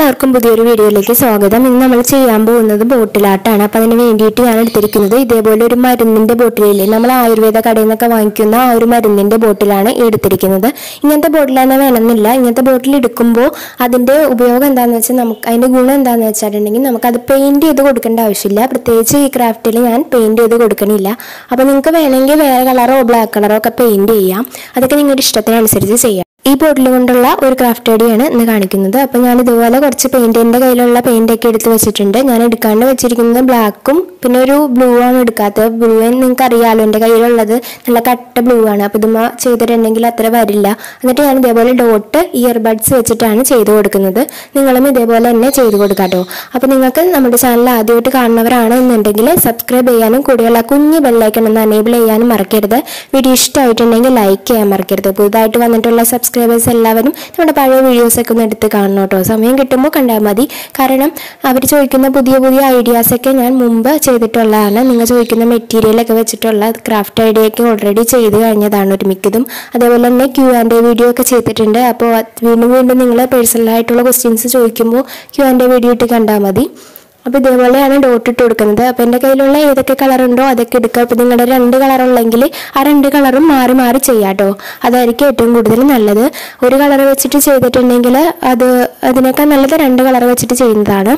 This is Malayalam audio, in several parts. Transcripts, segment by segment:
എല്ലാവർക്കും പുതിയൊരു വീഡിയോയിലേക്ക് സ്വാഗതം ഇന്ന് നമ്മൾ ചെയ്യാൻ പോകുന്നത് ബോട്ടിലാട്ടാണ് അപ്പം അതിന് വേണ്ടിയിട്ട് ഞാൻ എടുത്തിരിക്കുന്നത് ഇതേപോലെ ഒരു മരുന്നിന്റെ ബോട്ടിലില്ലേ നമ്മൾ ആയുർവേദ കടയിൽ നിന്നൊക്കെ വാങ്ങിക്കുന്ന ആ ഒരു മരുന്നിന്റെ ബോട്ടിലാണ് എടുത്തിരിക്കുന്നത് ഇങ്ങനത്തെ ബോട്ടിൽ തന്നെ വേണമെന്നില്ല ഇങ്ങനത്തെ ബോട്ടിൽ എടുക്കുമ്പോൾ അതിന്റെ ഉപയോഗം എന്താണെന്ന് വെച്ചാൽ നമുക്ക് അതിന്റെ ഗുണം എന്താണെന്ന് വെച്ചിട്ടുണ്ടെങ്കിൽ നമുക്കത് പെയിന്റ് ചെയ്ത് കൊടുക്കേണ്ട ആവശ്യമില്ല പ്രത്യേകിച്ച് ഈ ക്രാഫ്റ്റിൽ ഞാൻ പെയിന്റ് ചെയ്ത് കൊടുക്കണില്ല അപ്പോൾ നിങ്ങൾക്ക് വേണമെങ്കിൽ വേറെ കളറോ ബ്ലാക്ക് കളറോ ഒക്കെ പെയിന്റ് ചെയ്യാം അതൊക്കെ നിങ്ങളുടെ ഇഷ്ടത്തിനനുസരിച്ച് ചെയ്യാം ഈ ബോട്ടിൽ കൊണ്ടുള്ള ഒരു ക്രാഫ്റ്റ് ഐഡിയാണ് ഇന്ന് കാണിക്കുന്നത് അപ്പോൾ ഞാൻ ഇതുപോലെ കുറച്ച് പെയിന്റ് എൻ്റെ കയ്യിലുള്ള പെയിന്റ് ഒക്കെ എടുത്ത് വെച്ചിട്ടുണ്ട് ഞാൻ എടുക്കാണ്ട് വെച്ചിരിക്കുന്നത് ബ്ലാക്കും പിന്നെ ഒരു ബ്ലൂ ആണ് എടുക്കാത്തത് ബ്ലൂ നിങ്ങൾക്ക് അറിയാലോ എൻ്റെ കയ്യിലുള്ളത് നല്ല കട്ട ബ്ലൂ ആണ് അപ്പോൾ ഇതുമ്മ ചെയ്തിട്ടുണ്ടെങ്കിൽ അത്ര വരില്ല എന്നിട്ട് ഞാൻ ഇതേപോലെ ഡോട്ട് ഇയർബഡ്സ് വെച്ചിട്ടാണ് ചെയ്ത് കൊടുക്കുന്നത് നിങ്ങളും ഇതേപോലെ തന്നെ ചെയ്ത് കൊടുക്കാട്ടോ അപ്പോൾ നിങ്ങൾക്ക് നമ്മുടെ ചാനൽ ആദ്യമായിട്ട് കാണുന്നവരാണ് എന്നുണ്ടെങ്കിൽ സബ്സ്ക്രൈബ് ചെയ്യാനും കൂടെയുള്ള കുഞ്ഞ് ബെല്ലൈക്കൺ ഒന്ന് അനേബിൾ ചെയ്യാനും മറക്കരുത് വീഡിയോ ഇഷ്ടമായിട്ടുണ്ടെങ്കിൽ ലൈക്ക് ചെയ്യാൻ മറക്കരുത് പുതുതായിട്ട് വന്നിട്ടുള്ള സബ്സ്ക്രൈബേഴ്സ് എല്ലാവരും നമ്മുടെ പഴയ വീഡിയോസൊക്കെ ഒന്ന് എടുത്ത് കാണണം കേട്ടോ സമയം കിട്ടുമ്പോൾ കണ്ടാൽ മതി കാരണം അവർ ചോദിക്കുന്ന പുതിയ പുതിയ ഐഡിയാസൊക്കെ ഞാൻ മുമ്പ് ചെയ്തിട്ടുള്ളതാണ് നിങ്ങൾ ചോദിക്കുന്ന മെറ്റീരിയലൊക്കെ വെച്ചിട്ടുള്ള ക്രാഫ്റ്റ് ഐഡിയൊക്കെ ഓൾറെഡി ചെയ്ത് കഴിഞ്ഞതാണ് ഒരു മിക്കതും അതേപോലെ തന്നെ ക്യൂ ആൻഡ് വീഡിയോ ഒക്കെ ചെയ്തിട്ടുണ്ട് അപ്പോൾ വീണ്ടും വീണ്ടും നിങ്ങൾ പേഴ്സണലായിട്ടുള്ള ക്വസ്റ്റ്യൻസ് ചോദിക്കുമ്പോൾ ക്യൂ ആൻഡ് വീഡിയോ ഇട്ട് കണ്ടാൽ മതി അപ്പോൾ ഇതേപോലെയാണ് ഡോട്ട് ഇട്ട് കൊടുക്കുന്നത് അപ്പോൾ എൻ്റെ കയ്യിലുള്ള ഏതൊക്കെ കളർ ഉണ്ടോ അതൊക്കെ എടുക്കുക അപ്പോൾ നിങ്ങളുടെ രണ്ട് കളർ ഉള്ളെങ്കിൽ ആ രണ്ട് കളറും മാറി മാറി ചെയ്യാട്ടോ അതായിരിക്കും ഏറ്റവും കൂടുതൽ നല്ലത് ഒരു കളർ വെച്ചിട്ട് ചെയ്തിട്ടുണ്ടെങ്കിൽ അത് അതിനേക്കാൾ നല്ലത് രണ്ട് കളർ വെച്ചിട്ട് ചെയ്യുന്നതാണ്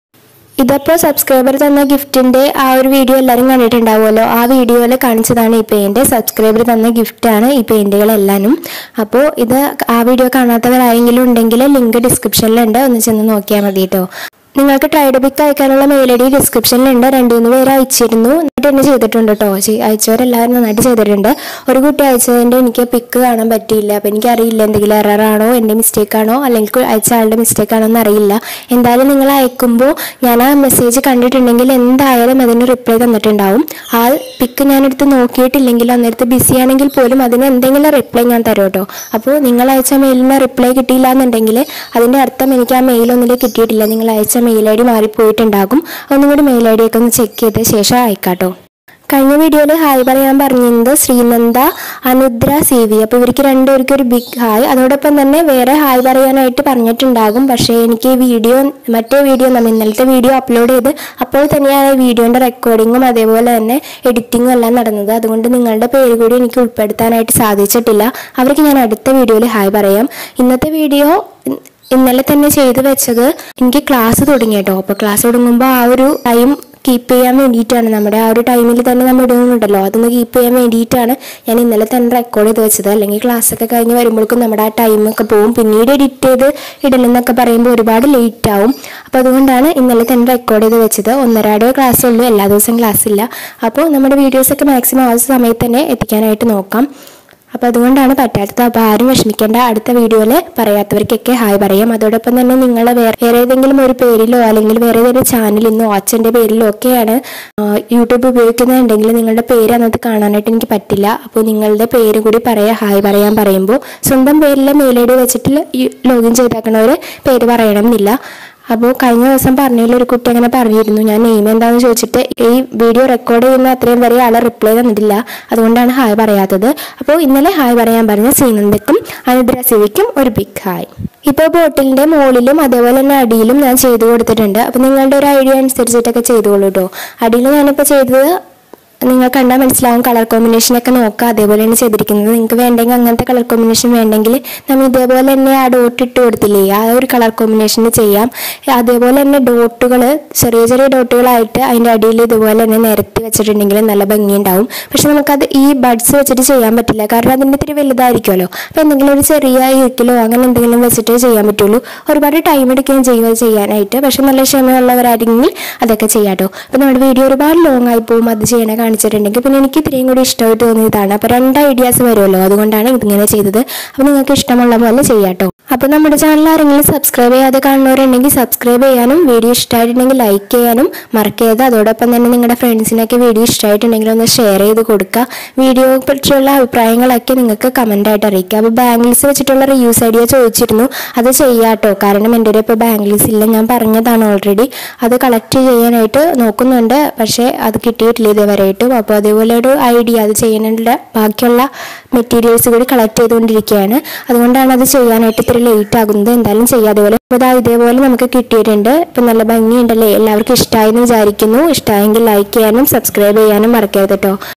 ഇതപ്പോൾ സബ്സ്ക്രൈബർ തന്ന ഗിഫ്റ്റിന്റെ ആ ഒരു വീഡിയോ എല്ലാവരും കണ്ടിട്ടുണ്ടാവുമല്ലോ ആ വീഡിയോയിൽ കാണിച്ചതാണ് ഈ പെയിന്റ് സബ്സ്ക്രൈബർ തന്ന ഗിഫ്റ്റാണ് ഈ പെയിന്റുകളെല്ലാനും അപ്പോൾ ഇത് ആ വീഡിയോ കാണാത്തവരാരെങ്കിലും ഉണ്ടെങ്കിൽ ലിങ്ക് ഡിസ്ക്രിപ്ഷനിലുണ്ട് ഒന്ന് ചെന്ന് നോക്കിയാൽ മതി കേട്ടോ നിങ്ങൾക്ക് ട്രൈഡ് പിക്ക് അയക്കാനുള്ള മെയിൽ ഐ ഡി ഡിസ്ക്രിപ്ഷനിലുണ്ട് രണ്ട് മൂന്ന് പേര് അയച്ചിരുന്നു എന്നിട്ട് തന്നെ ചെയ്തിട്ടുണ്ട് കേട്ടോ അയച്ചവരെല്ലാവരും നന്നായിട്ട് ചെയ്തിട്ടുണ്ട് ഒരു കുട്ടി അയച്ചതിൻ്റെ എനിക്ക് പിക്ക് കാണാൻ പറ്റിയില്ല അപ്പോൾ എനിക്കറിയില്ല എന്തെങ്കിലും എററാണോ എൻ്റെ മിസ്റ്റേക്ക് ആണോ അല്ലെങ്കിൽ അയച്ച ആളുടെ മിസ്റ്റേക്ക് ആണോ എന്ന് അറിയില്ല എന്തായാലും നിങ്ങൾ അയക്കുമ്പോൾ ഞാൻ ആ മെസ്സേജ് കണ്ടിട്ടുണ്ടെങ്കിൽ എന്തായാലും അതിന് റിപ്ലൈ തന്നിട്ടുണ്ടാവും ആ പിക്ക് ഞാനെടുത്ത് നോക്കിയിട്ടില്ലെങ്കിൽ അന്നേരത്ത് ബിസി ആണെങ്കിൽ പോലും അതിന് എന്തെങ്കിലും റിപ്ലൈ ഞാൻ തരും കേട്ടോ അപ്പോൾ നിങ്ങൾ അയച്ച മെയിലിന് റിപ്ലൈ കിട്ടിയില്ല എന്നുണ്ടെങ്കിൽ അതിൻ്റെ അർത്ഥം എനിക്ക് ആ മെയിൽ ഒന്നിലേക്ക് കിട്ടിയിട്ടില്ല നിങ്ങൾ അയച്ച മെയിൽ ഐ ഡി മാറിപ്പോയിട്ടുണ്ടാകും ഒന്നും കൂടി മെയിൽ ഐ ഡി ഒക്കെ ഒന്ന് ചെക്ക് ചെയ്ത ശേഷം അയക്കാട്ടോ കഴിഞ്ഞ വീഡിയോയിൽ ഹായ് പറയാൻ പറഞ്ഞിരുന്നത് ശ്രീനന്ദ അനുദ്ര സി വി അപ്പോൾ ഇവർക്ക് രണ്ടുപേർക്കും ഒരു ബിഗ് ഹായ് അതോടൊപ്പം തന്നെ വേറെ ഹായ് പറയാനായിട്ട് പറഞ്ഞിട്ടുണ്ടാകും പക്ഷേ എനിക്ക് ഈ വീഡിയോ മറ്റേ വീഡിയോ നമ്മൾ ഇന്നലത്തെ വീഡിയോ അപ്ലോഡ് ചെയ്ത് അപ്പോൾ തന്നെയാണ് ഈ വീഡിയോൻ്റെ റെക്കോർഡിങ്ങും അതേപോലെ തന്നെ എഡിറ്റിങ്ങും എല്ലാം നടന്നത് അതുകൊണ്ട് നിങ്ങളുടെ പേര് കൂടി എനിക്ക് ഉൾപ്പെടുത്താനായിട്ട് സാധിച്ചിട്ടില്ല അവർക്ക് ഞാൻ അടുത്ത വീഡിയോയിൽ ഹായ് പറയാം ഇന്നത്തെ വീഡിയോ ഇന്നലെ തന്നെ ചെയ്തു വെച്ചത് എനിക്ക് ക്ലാസ് തുടങ്ങി കേട്ടോ അപ്പോൾ ക്ലാസ് തുടങ്ങുമ്പോൾ ആ ഒരു ടൈം കീപ്പ് ചെയ്യാൻ വേണ്ടിയിട്ടാണ് നമ്മുടെ ആ ഒരു ടൈമിൽ തന്നെ നമ്മൾ ഇടുന്നുണ്ടല്ലോ അതൊന്ന് കീപ്പ് ചെയ്യാൻ വേണ്ടിയിട്ടാണ് ഞാൻ ഇന്നലെ തന്നെ റെക്കോർഡ് ചെയ്ത് വെച്ചത് അല്ലെങ്കിൽ ക്ലാസ് ഒക്കെ കഴിഞ്ഞ് വരുമ്പോഴേക്കും നമ്മുടെ ആ ടൈമൊക്കെ പോകും പിന്നീട് എഡിറ്റ് ചെയ്ത് ഇടലെന്നൊക്കെ പറയുമ്പോൾ ഒരുപാട് ലേറ്റ് ആവും അപ്പോൾ അതുകൊണ്ടാണ് ഇന്നലെ തന്നെ റെക്കോർഡ് ചെയ്ത് വെച്ചത് ഒന്നരാടേ ക്ലാസ് ഉള്ളൂ എല്ലാ ദിവസവും ക്ലാസ് ഇല്ല അപ്പോൾ നമ്മുടെ വീഡിയോസൊക്കെ മാക്സിമം ആ സമയത്ത് തന്നെ എത്തിക്കാനായിട്ട് നോക്കാം അപ്പോൾ അതുകൊണ്ടാണ് പറ്റാത്തത് അപ്പോൾ ആരും വിഷമിക്കേണ്ട അടുത്ത വീഡിയോയിൽ പറയാത്തവർക്കൊക്കെ ഹായ് പറയാം അതോടൊപ്പം തന്നെ നിങ്ങൾ വേറെ വേറെ ഏതെങ്കിലും ഒരു പേരിലോ അല്ലെങ്കിൽ വേറെ ഏതെങ്കിലും ചാനലിൽ നിന്നോ അച്ഛൻ്റെ പേരിലോ ഒക്കെയാണ് യൂട്യൂബ് ഉപയോഗിക്കുന്നുണ്ടെങ്കിൽ നിങ്ങളുടെ പേര് അന്നത്തെ കാണാനായിട്ട് എനിക്ക് പറ്റില്ല അപ്പോൾ നിങ്ങളുടെ പേര് കൂടി പറയാം ഹായ് പറയാൻ പറയുമ്പോൾ സ്വന്തം പേരിലെ മെയിൽ ഐ ഡി വെച്ചിട്ട് ലോഗിൻ ചെയ്തേക്കണവർ പേര് പറയണമെന്നില്ല അപ്പോൾ കഴിഞ്ഞ ദിവസം പറഞ്ഞതിൽ ഒരു കുട്ടി അങ്ങനെ പറഞ്ഞിരുന്നു ഞാൻ നെയിം എന്താണെന്ന് ചോദിച്ചിട്ട് ഈ വീഡിയോ റെക്കോർഡ് ചെയ്യുന്ന അത്രയും വരെ ആളെ റിപ്ലൈ തന്നിട്ടില്ല അതുകൊണ്ടാണ് ഹായ് പറയാത്തത് അപ്പോൾ ഇന്നലെ ഹായ് പറയാൻ പറഞ്ഞ ശ്രീനന്ദക്കും അനുദ്ര സിവിക്കും ഒരു ബിഗ് ഹായ് ഇപ്പോൾ ബോട്ടിലിൻ്റെ മുകളിലും അതേപോലെ തന്നെ അടിയിലും ഞാൻ ചെയ്തു കൊടുത്തിട്ടുണ്ട് അപ്പോൾ നിങ്ങളുടെ ഒരു ഐഡിയ അനുസരിച്ചിട്ടൊക്കെ ചെയ്തോളൂ കേട്ടോ അടിയിൽ ഞാനിപ്പോൾ ചെയ്തത് നിങ്ങൾ കണ്ടാൽ മനസ്സിലാവും കളർ കോമ്പിനേഷനൊക്കെ നോക്കുക അതേപോലെയാണ് ചെയ്തിരിക്കുന്നത് നിങ്ങൾക്ക് വേണ്ടെങ്കിൽ അങ്ങനത്തെ കളർ കോമ്പിനേഷൻ വേണ്ടെങ്കിൽ നമ്മൾ ഇതേപോലെ തന്നെ ആ ഡോട്ട് ഇട്ട് കൊടുത്തില്ലേ ആ ഒരു കളർ കോമ്പിനേഷന് ചെയ്യാം അതേപോലെ തന്നെ ഡോട്ടുകൾ ചെറിയ ചെറിയ ഡോട്ടുകളായിട്ട് അതിൻ്റെ അടിയിൽ ഇതുപോലെ തന്നെ നിരത്തി വെച്ചിട്ടുണ്ടെങ്കിൽ നല്ല ഭംഗിയുണ്ടാവും പക്ഷെ നമുക്കത് ഈ ബഡ്സ് വെച്ചിട്ട് ചെയ്യാൻ പറ്റില്ല കാരണം അതിൻ്റെ ഇത്തിരി വലുതായിരിക്കുമല്ലോ അപ്പോൾ എന്തെങ്കിലും ഒരു ചെറിയ ഇരിക്കലോ അങ്ങനെ എന്തെങ്കിലും വെച്ചിട്ട് ചെയ്യാൻ പറ്റുള്ളൂ ഒരുപാട് ടൈം എടുക്കുകയും ചെയ്യുക ചെയ്യാനായിട്ട് പക്ഷെ നല്ല ക്ഷമയുള്ളവരായിരുന്നെങ്കിൽ അതൊക്കെ ചെയ്യാട്ടോ അപ്പോൾ നമ്മുടെ വീഡിയോ ഒരുപാട് ലോങ് ആയി പോകും അത് ചെയ്യണ കാണിച്ചിട്ടുണ്ടെങ്കിൽ പിന്നെ എനിക്ക് ഇത്രയും കൂടി ഇഷ്ടമായിട്ട് തോന്നിയതാണ് അപ്പോൾ രണ്ട് ഐഡിയാസ് വരുമല്ലോ അതുകൊണ്ടാണ് ഇതിങ്ങനെ ചെയ്തത് അപ്പോൾ നിങ്ങൾക്ക് ഇഷ്ടമുള്ള പോലെ ചെയ്യാട്ടോ അപ്പോൾ നമ്മുടെ ചാനൽ ആരെങ്കിലും സബ്സ്ക്രൈബ് ചെയ്യാതെ കാണുന്നവരുണ്ടെങ്കിൽ സബ്സ്ക്രൈബ് ചെയ്യാനും വീഡിയോ ഇഷ്ടമായിട്ടുണ്ടെങ്കിൽ ലൈക്ക് ചെയ്യാനും മറക്കരുത് അതോടൊപ്പം തന്നെ നിങ്ങളുടെ ഫ്രണ്ട്സിനൊക്കെ വീഡിയോ ഇഷ്ടമായിട്ടുണ്ടെങ്കിൽ ഒന്ന് ഷെയർ ചെയ്ത് കൊടുക്കുക വീഡിയോ പറ്റിയുള്ള അഭിപ്രായങ്ങളൊക്കെ നിങ്ങൾക്ക് കമൻ്റായിട്ട് അറിയിക്കുക അപ്പോൾ ബാംഗിൾസ് വെച്ചിട്ടുള്ള റിയൂസ് ഐഡിയ ചോദിച്ചിരുന്നു അത് ചെയ്യാട്ടോ കാരണം എൻ്റെ ഒരു ഇപ്പോൾ ബാംഗിൾസ് ഇല്ല ഞാൻ പറഞ്ഞതാണ് ഓൾറെഡി അത് കളക്ട് ചെയ്യാനായിട്ട് നോക്കുന്നുണ്ട് പക്ഷേ അത് കിട്ടിയിട്ടില്ല ഇതുവരെയായിട്ടും അപ്പോൾ അതേപോലെ ഒരു ഐഡിയ അത് ചെയ്യുന്നതിൻ്റെ ബാക്കിയുള്ള മെറ്റീരിയൽസ് കൂടി കളക്ട് ചെയ്തുകൊണ്ടിരിക്കുകയാണ് അതുകൊണ്ടാണ് അത് ചെയ്യാനായിട്ട് ഇത്തിരി ലേറ്റ് ആകുന്നത് എന്തായാലും ചെയ്യാതെ പോലെ അപ്പോൾ ഇതാ ഇതേപോലെ നമുക്ക് കിട്ടിയിട്ടുണ്ട് ഇപ്പം നല്ല ഭംഗിയുണ്ടല്ലേ എല്ലാവർക്കും ഇഷ്ടമായെന്ന് വിചാരിക്കുന്നു ഇഷ്ടമായെങ്കിൽ ലൈക്ക് ചെയ്യാനും സബ്സ്ക്രൈബ് ചെയ്യാനും മറക്കരുത് കേട്ടോ